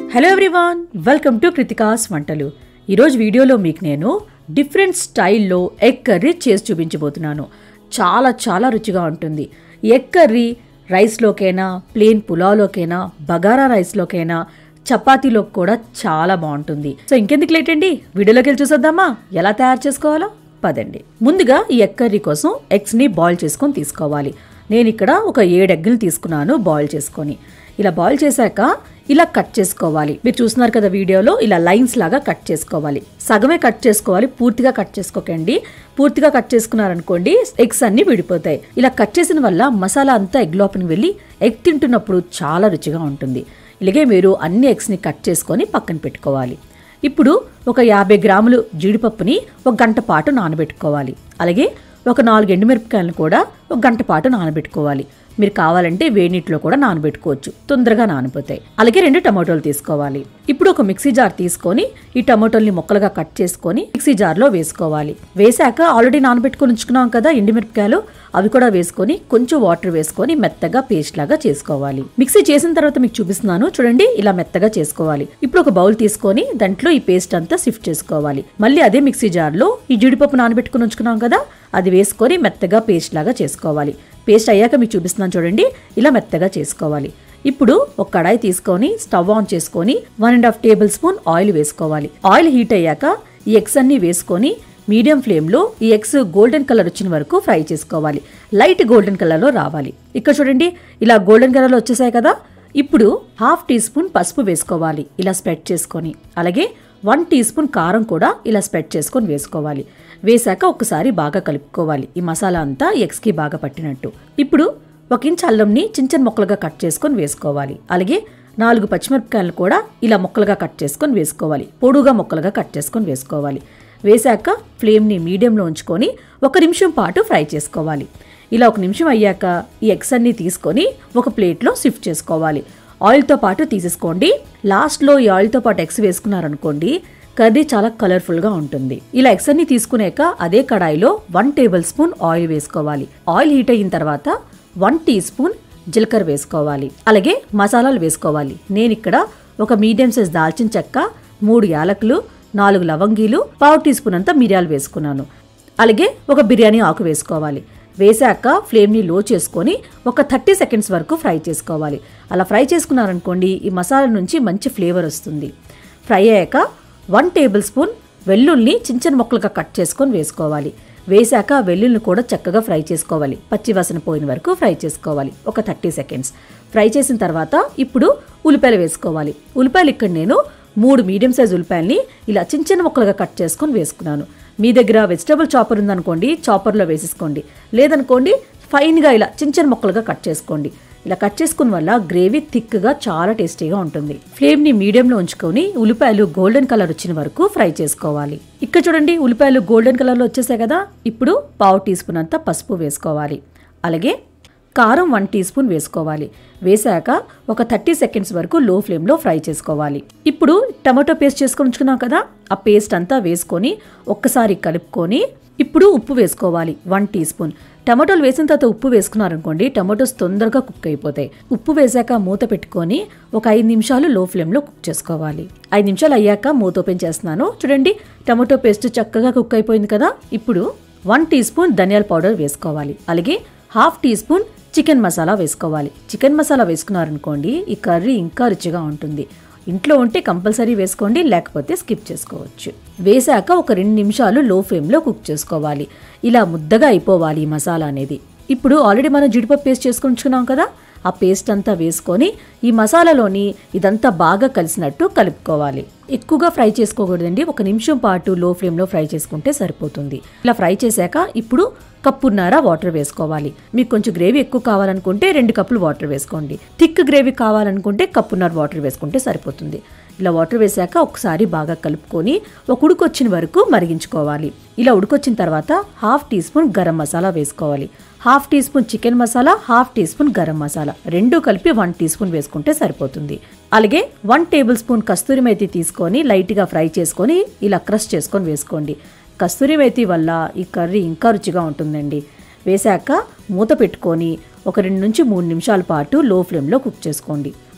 hello everyone welcome to Kritika's వంటలు ఈరోజు వీడియోలో మీకు నేను డిఫరెంట్ స్టైల్లో ఎగ్ కర్రీ చేసి చూపించబోతున్నాను చాలా చాలా రుచిగా ఉంటుంది ఎగ్ కర్రీ రైస్లోకైనా ప్లేన్ పులావ్లోకైనా బగారా రైస్లోకైనా చపాతీలోకి కూడా చాలా బాగుంటుంది సో ఇంకెందుకు లేట్ అండి వీడియోలోకి వెళ్ళి చూసేద్దామా ఎలా తయారు చేసుకోవాలో పదండి ముందుగా ఈ ఎగ్ కర్రీ కోసం ఎగ్స్ని బాయిల్ చేసుకొని తీసుకోవాలి నేను ఇక్కడ ఒక ఏడు ఎగ్గులు తీసుకున్నాను బాయిల్ చేసుకొని ఇలా బాయిల్ చేశాక ఇలా కట్ చేసుకోవాలి మీరు చూస్తున్నారు కదా వీడియోలో ఇలా లైన్స్ లాగా కట్ చేసుకోవాలి సగమే కట్ చేసుకోవాలి పూర్తిగా కట్ చేసుకోకండి పూర్తిగా కట్ చేసుకున్నారనుకోండి ఎగ్స్ అన్ని విడిపోతాయి ఇలా కట్ చేసిన వల్ల మసాలా అంతా ఎగ్ లోపలికి వెళ్ళి ఎగ్ తింటున్నప్పుడు చాలా రుచిగా ఉంటుంది ఇలాగే మీరు అన్ని ఎగ్స్ని కట్ చేసుకొని పక్కన పెట్టుకోవాలి ఇప్పుడు ఒక యాభై గ్రాములు జీడిపప్పుని ఒక గంట పాటు నానబెట్టుకోవాలి అలాగే ఒక నాలుగు ఎండుమిరపకాయలను కూడా ఒక గంట పాటు నానబెట్టుకోవాలి మీరు కావాలంటే వేడినీటిలో కూడా నానబెట్టుకోవచ్చు తొందరగా నానిపోతాయి అలాగే రెండు టమాటోలు తీసుకోవాలి ఇప్పుడు ఒక మిక్సీ జార్ తీసుకొని ఈ టమాటోల్ని ముక్కలుగా కట్ చేసుకొని మిక్సీ జార్లో వేసుకోవాలి వేసాక ఆల్రెడీ నానబెట్టుకొని ఉంచుకున్నాం కదా ఎండుమిరపకాయలు అవి కూడా వేసుకొని కొంచెం వాటర్ వేసుకొని మెత్తగా పేస్ట్ లాగా చేసుకోవాలి మిక్సీ చేసిన తర్వాత మీకు చూపిస్తున్నాను చూడండి ఇలా మెత్తగా చేసుకోవాలి ఇప్పుడు ఒక బౌల్ తీసుకొని దాంట్లో ఈ పేస్ట్ అంతా సిఫ్ట్ చేసుకోవాలి మళ్ళీ అదే మిక్సీ జార్లో ఈ జీడిపప్పు నానబెట్టుకుని ఉంచుకున్నాం కదా అది వేసుకొని మెత్తగా పేస్ట్ లాగా చేసుకోవాలి పేస్ట్ అయ్యాక మీకు చూపిస్తున్నాను చూడండి ఇలా మెత్తగా చేసుకోవాలి ఇప్పుడు ఒక కడాయి తీసుకొని స్టవ్ ఆన్ చేసుకొని one and half tablespoon oil వేసుకోవాలి ఆయిల్ హీట్ అయ్యాక ఈ ఎగ్స్ అన్ని వేసుకొని మీడియం ఫ్లేమ్లో ఈ ఎగ్స్ గోల్డెన్ కలర్ వచ్చిన వరకు ఫ్రై చేసుకోవాలి లైట్ గోల్డెన్ కలర్లో రావాలి ఇక్కడ చూడండి ఇలా గోల్డెన్ కలర్లో వచ్చేసాయి కదా ఇప్పుడు హాఫ్ టీ స్పూన్ పసుపు వేసుకోవాలి ఇలా స్ప్రెడ్ చేసుకొని అలాగే వన్ టీ స్పూన్ కారం కూడా ఇలా స్ప్రెడ్ చేసుకొని వేసుకోవాలి వేశాక ఒకసారి బాగా కలుపుకోవాలి ఈ మసాలా అంతా ఎగ్స్కి బాగా పట్టినట్టు ఇప్పుడు ఒక ఇంచ్ అల్లంని చిన్న చిన్న ముక్కలుగా కట్ చేసుకొని వేసుకోవాలి అలాగే నాలుగు పచ్చిమిరపకాయలు కూడా ఇలా ముక్కలుగా కట్ చేసుకొని వేసుకోవాలి పొడుగా ముక్కలుగా కట్ చేసుకొని వేసుకోవాలి వేశాక ఫ్లేమ్ని మీడియంలో ఉంచుకొని ఒక నిమిషం పాటు ఫ్రై చేసుకోవాలి ఇలా ఒక నిమిషం అయ్యాక ఈ ఎగ్స్ అన్ని తీసుకొని ఒక ప్లేట్లో షిఫ్ట్ చేసుకోవాలి ఆయిల్తో పాటు తీసేసుకోండి లాస్ట్లో ఈ ఆయిల్తో పాటు ఎగ్స్ వేసుకున్నారనుకోండి కర్రీ చాలా కలర్ఫుల్గా ఉంటుంది ఇలా ఎగ్స్ అన్ని తీసుకునేక అదే కడాయిలో వన్ టేబుల్ స్పూన్ ఆయిల్ వేసుకోవాలి ఆయిల్ హీట్ అయిన తర్వాత వన్ టీ స్పూన్ జీలకర్ర వేసుకోవాలి అలాగే మసాలాలు వేసుకోవాలి నేను ఇక్కడ ఒక మీడియం సైజ్ దాల్చిన చెక్క మూడు యాలకులు నాలుగు లవంగీలు పావు టీ స్పూన్ అంతా మిరియాలు వేసుకున్నాను అలాగే ఒక బిర్యానీ ఆకు వేసుకోవాలి వేసాక ఫ్లేమ్ని లో చేసుకొని ఒక థర్టీ సెకండ్స్ వరకు ఫ్రై చేసుకోవాలి అలా ఫ్రై చేసుకున్నారనుకోండి ఈ మసాలా నుంచి మంచి ఫ్లేవర్ వస్తుంది ఫ్రై అయ్యాక వన్ టేబుల్ స్పూన్ వెల్లుల్ని చిన్న చిన్న ముక్కలుగా కట్ చేసుకొని వేసుకోవాలి వేశాక వెల్లుల్ని కూడా చక్కగా ఫ్రై చేసుకోవాలి పచ్చి వాసన పోయిన వరకు ఫ్రై చేసుకోవాలి ఒక థర్టీ సెకండ్స్ ఫ్రై చేసిన తర్వాత ఇప్పుడు ఉల్లిపాయలు వేసుకోవాలి ఉల్లిపాయలు ఇక్కడ నేను మూడు మీడియం సైజ్ ఉల్లిపాయల్ని ఇలా చిన్న చిన్న ముక్కలుగా కట్ చేసుకొని వేసుకున్నాను మీ దగ్గర వెజిటబుల్ చాపర్ ఉందనుకోండి చాపర్లో వేసేసుకోండి లేదనుకోండి ఫైన్గా ఇలా చిన్న చిన్న ముక్కలుగా కట్ చేసుకోండి ఇలా కట్ చేసుకున్న వల్ల గ్రేవీ థిక్గా చాలా టేస్టీగా ఉంటుంది ఫ్లేమ్ని మీడియంలో ఉంచుకొని ఉల్లిపాయలు గోల్డెన్ కలర్ వచ్చిన వరకు ఫ్రై చేసుకోవాలి ఇక్కడ చూడండి ఉల్లిపాయలు గోల్డెన్ కలర్లో వచ్చేసాయి కదా ఇప్పుడు పావు టీ స్పూన్ అంతా పసుపు వేసుకోవాలి అలాగే కారం వన్ టీ స్పూన్ వేసుకోవాలి వేసాక ఒక థర్టీ సెకండ్స్ వరకు లో ఫ్లేమ్లో ఫ్రై చేసుకోవాలి ఇప్పుడు టమాటో పేస్ట్ చేసుకొని ఉంచుకున్నాం కదా ఆ పేస్ట్ అంతా వేసుకొని ఒక్కసారి కలుపుకొని ఇప్పుడు ఉప్పు వేసుకోవాలి వన్ టీ స్పూన్ టమాటోలు వేసిన తర్వాత ఉప్పు వేసుకున్నారనుకోండి టమాటోస్ తొందరగా కుక్ అయిపోతాయి ఉప్పు వేసాక మూత పెట్టుకొని ఒక ఐదు నిమిషాలు లో ఫ్లేమ్లో కుక్ చేసుకోవాలి ఐదు నిమిషాలు అయ్యాక మూత ఓపెన్ చేస్తున్నాను చూడండి టమాటో పేస్ట్ చక్కగా కుక్ అయిపోయింది కదా ఇప్పుడు వన్ టీ స్పూన్ ధనియాల పౌడర్ వేసుకోవాలి అలాగే half teaspoon chicken masala వేసుకోవాలి చికెన్ మసాలా వేసుకున్నారనుకోండి ఈ కర్రీ ఇంకా రుచిగా ఉంటుంది ఇంట్లో ఉంటే కంపల్సరీ వేసుకోండి లేకపోతే స్కిప్ చేసుకోవచ్చు వేసాక ఒక రెండు నిమిషాలు లో ఫ్లేమ్లో కుక్ చేసుకోవాలి ఇలా ముద్దగా అయిపోవాలి ఈ మసాలా అనేది ఇప్పుడు ఆల్రెడీ మనం జీడిపప్పు పేస్ట్ చేసుకుని ఉంచుకున్నాం కదా ఆ పేస్ట్ అంతా వేసుకొని ఈ మసాలాలోని ఇదంతా బాగా కలిసినట్టు కలుపుకోవాలి ఎక్కువగా ఫ్రై చేసుకోకూడదండి ఒక నిమిషం పాటు లో ఫ్లేమ్లో ఫ్రై చేసుకుంటే సరిపోతుంది ఇలా ఫ్రై చేశాక ఇప్పుడు కప్పున్నర వాటర్ వేసుకోవాలి మీకు కొంచెం గ్రేవీ ఎక్కువ కావాలనుకుంటే రెండు కప్పులు వాటర్ వేసుకోండి థిక్ గ్రేవీ కావాలనుకుంటే కప్పున్నర వాటర్ వేసుకుంటే సరిపోతుంది ఇలా వాటర్ వేసాక ఒకసారి బాగా కలుపుకొని ఒక ఉడుకొచ్చిన వరకు మరిగించుకోవాలి ఇలా ఉడుకొచ్చిన తర్వాత half teaspoon garam masala వేసుకోవాలి half teaspoon chicken masala half teaspoon garam masala రెండు కలిపి వన్ టీ స్పూన్ వేసుకుంటే సరిపోతుంది అలాగే one tablespoon kasuri methi తీసుకొని లైట్గా ఫ్రై చేసుకొని ఇలా క్రష్ చేసుకొని వేసుకోండి కస్తూరి మేతి వల్ల ఈ కర్రీ ఇంకా రుచిగా ఉంటుందండి వేశాక మూత పెట్టుకొని ఒక రెండు నుంచి మూడు నిమిషాల పాటు లో ఫ్లేమ్లో కుక్ చేసుకోండి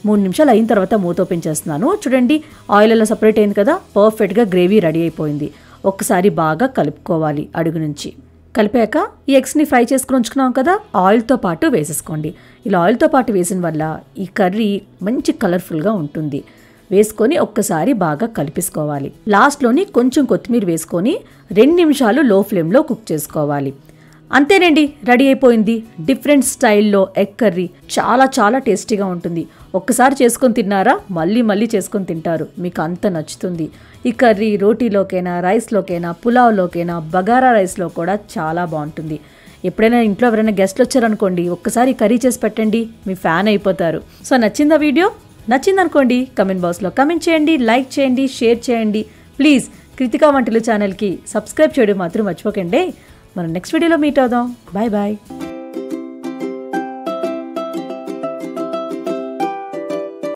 మూడు నిమిషాలు అయిన తర్వాత మూత ఓపెన్ చేస్తున్నాను చూడండి ఆయిల్ అలా సపరేట్ అయింది కదా పర్ఫెక్ట్గా గ్రేవీ రెడీ అయిపోయింది ఒక్కసారి బాగా కలుపుకోవాలి అడుగు నుంచి కలిపాక ఈ ఎగ్స్ని ఫ్రై చేసుకుని ఉంచుకున్నాం కదా ఆయిల్తో పాటు వేసేసుకోండి ఇలా ఆయిల్తో పాటు వేసిన వల్ల ఈ కర్రీ మంచి కలర్ఫుల్గా ఉంటుంది వేసుకొని ఒక్కసారి బాగా కలిపేసుకోవాలి లాస్ట్లోని కొంచెం కొత్తిమీర వేసుకొని రెండు నిమిషాలు లో ఫ్లేమ్లో కుక్ చేసుకోవాలి అంతేనండి రెడీ అయిపోయింది డిఫరెంట్ స్టైల్లో ఎగ్ కర్రీ చాలా చాలా టేస్టీగా ఉంటుంది ఒక్కసారి చేసుకొని తిన్నారా మళ్ళీ మళ్ళీ చేసుకొని తింటారు మీకు అంత నచ్చుతుంది ఈ కర్రీ రోటీలోకైనా రైస్లోకైనా పులావ్లోకైనా బగారా రైస్లో కూడా చాలా బాగుంటుంది ఎప్పుడైనా ఇంట్లో ఎవరైనా గెస్ట్లు వచ్చారనుకోండి ఒక్కసారి కర్రీ చేసి పెట్టండి మీ ఫ్యాన్ అయిపోతారు సో నచ్చిందా వీడియో నచ్చిందనుకోండి కమెంట్ బాక్స్లో కమెంట్ చేయండి లైక్ చేయండి షేర్ చేయండి ప్లీజ్ కృతికా వంటలు ఛానల్కి సబ్స్క్రైబ్ చేయడం మాత్రం మర్చిపోకండి మనం నెక్స్ట్ వీడియోలో మీట్ అవుదాం బాయ్ బాయ్